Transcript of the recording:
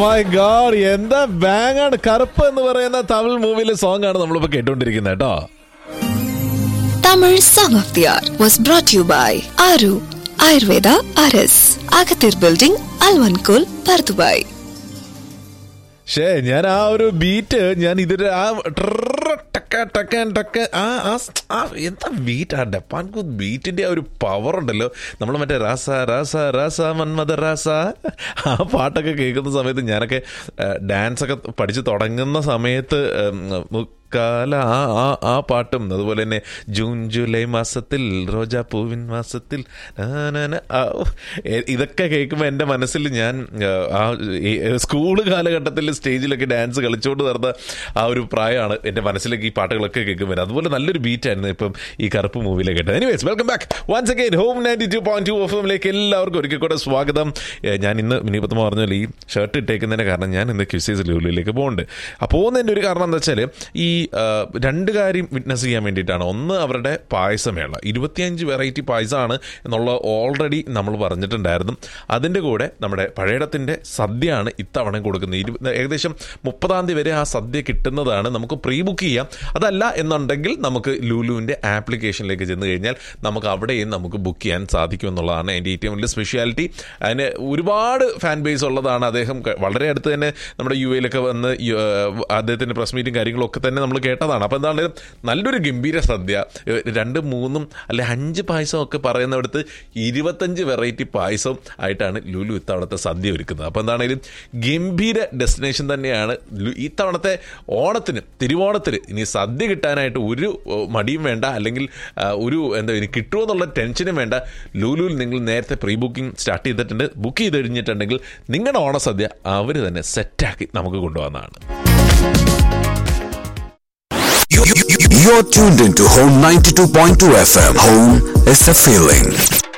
My God എന്താ bang ആണ് കറുപ്പ് എന്ന് പറയുന്ന തമിഴ് മൂവിയിലെ സോങ് ആണ് നമ്മളിപ്പോ കേട്ടോണ്ടിരിക്കുന്നത് കേട്ടോ Tamil Song of the Hour was brought to you by Aru Ayurveda RS, Agathir Building, Alvankul, Pardubai. ഷേ ഞാൻ ആ ഒരു ബീറ്റ് ഞാൻ ഇതൊരു ആ ട്രർ ടക്ക ടക്ക ടക്ക ആ ആ സ്- ആ എന്താ ബീറ്റ് ആ ഡപ്പാൻകു ബീറ്റിന്റെ ആ ഒരു പവർ ഉണ്ടല്ലോ നമ്മൾ മറ്റേ രാസ രാസ രാസ മന്മത രാസ ആ പാട്ടൊക്കെ കേൾക്കുന്ന സമയത്ത് ഞാനൊക്കെ ഡാൻസ് ഒക്കെ പഠിച്ചു തുടങ്ങുന്ന സമയത്ത് ഉം, മുക്കാല ആ ആ ആ പാട്ടും അതുപോലെ തന്നെ ജൂൺ ജൂലൈ മാസത്തിൽ റോജാപ്പൂവിൻ മാസത്തിൽ നാ, നാ, നാ, ആ, ഓ, എ- ഇതൊക്കെ കേൾക്കുമ്പോൾ എൻ്റെ മനസ്സിൽ ഞാൻ ആ, ആ സ്കൂൾ കാലഘട്ടത്തിൽ സ്റ്റേജിലൊക്കെ ഡാൻസ് കളിച്ചുകൊണ്ട് നടന്ന ആ ഒരു പ്രായമാണ് എൻ്റെ മനസ്സിലേക്ക് ഈ പാട്ടുകളൊക്കെ കേൾക്കുമ്പോൾ അതുപോലെ നല്ലൊരു ബീറ്റായിരുന്നു ഇപ്പം ഈ കറുപ്പ് മൂവിയിലേക്ക് കേട്ടത് anyways welcome back once again home ninety two point two F എമ്മിലേക്ക് എല്ലാവർക്കും ഒരിക്കൽ കൂടെ സ്വാഗതം ഏ, ഞാൻ ഇന്ന് മിനിപ്പത്ത് പറഞ്ഞ പോലെ ഈ ഷർട്ട് ഇട്ടേക്കുന്നതിന്റെ കാരണം ഞാൻ ഇന്ന് ക്യൂസീസ് ലൂലിലേക്ക് പോകുന്നുണ്ട് ആ പോകുന്നതിൻ്റെ ഒരു കാരണം എന്താ വെച്ചാൽ ഈ ആ, രണ്ട് കാര്യം വിറ്റ്നസ് ചെയ്യാൻ വേണ്ടിയിട്ടാണ് ഒന്ന് അവരുടെ പായസമേള ഇരുപത്തിയഞ്ച് വെറൈറ്റി പായസമാണ് എന്നുള്ള ഓൾറെഡി നമ്മൾ പറഞ്ഞിട്ടുണ്ടായിരുന്നു അതിൻ്റെ കൂടെ നമ്മുടെ പഴയടത്തിൻ്റെ സദ്യയാണ് ഇത്തവണ കൊടുക്കുന്നത് ഇരു ഏകദേശം മുപ്പതാം തീയതി വരെ ആ സദ്യ കിട്ടുന്നതാണ് നമുക്ക് പ്രീ ബുക്ക് ചെയ്യാം അതല്ല എന്നുണ്ടെങ്കിൽ നമുക്ക് ലുലുവിൻ്റെ ആപ്ലിക്കേഷനിലേക്ക് ചെന്ന് കഴിഞ്ഞാൽ നമുക്ക് അവിടെയും നമുക്ക് ബുക്ക് ചെയ്യാൻ സാധിക്കും എന്നുള്ളതാണ് എൻ്റെ ഏറ്റവും വലിയ സ്പെഷ്യാലിറ്റി അതിന് ഒരുപാട് ഫാൻ ബേസ് ഉള്ളതാണ് അദ്ദേഹം ക- വളരെ അടുത്ത് തന്നെ നമ്മുടെ യു എയിലൊക്കെ വന്ന് യു- ഏഹ് അദ്ദേഹത്തിൻ്റെ പ്രസ് മീറ്റും കാര്യങ്ങളൊക്കെ തന്നെ നമ്മൾ കേട്ടതാണ് അപ്പോൾ എന്താണ് നല്ലൊരു ഗംഭീര സദ്യ ഏഹ് രണ്ട് മൂന്നും അല്ലെ അഞ്ച് പായസം ഒക്കെ പറയുന്നിടത്ത് ഇരുപത്തഞ്ച് വെറൈറ്റി പായസം ആയിട്ടാണ് ലുലു ഇത്തവണത്തെ സദ്യ ഒരുക്കുന്നത് അപ്പോൾ എന്താണെങ്കിലും ഗംഭീര ഡെസ്റ്റിനേഷൻ തന്നെയാണ് ലു- ഇത്തവണത്തെ ഓണത്തിന് തിരുവോണത്തിന് ഇനി സദ്യ കിട്ടാനായിട്ട് ഒരു ഓ, മടിയും വേണ്ട അല്ലെങ്കിൽ ആ, ഒരു എന്താ ഇനി കിട്ടുമോ എന്നുള്ള ടെൻഷനും വേണ്ട ലുലുവിൽ നിങ്ങൾ നേരത്തെ പ്രീ ബുക്കിംഗ് സ്റ്റാർട്ട് ചെയ്തിട്ടുണ്ട് ബുക്ക് ചെയ്ത് കഴിഞ്ഞിട്ടുണ്ടെങ്കിൽ നിങ്ങളുടെ ഓണസദ്യ അവർ തന്നെ സെറ്റാക്കി നമുക്ക് കൊണ്ടുവന്നതാണ് You're tuned into Home 92.2 FM. Home is a feeling.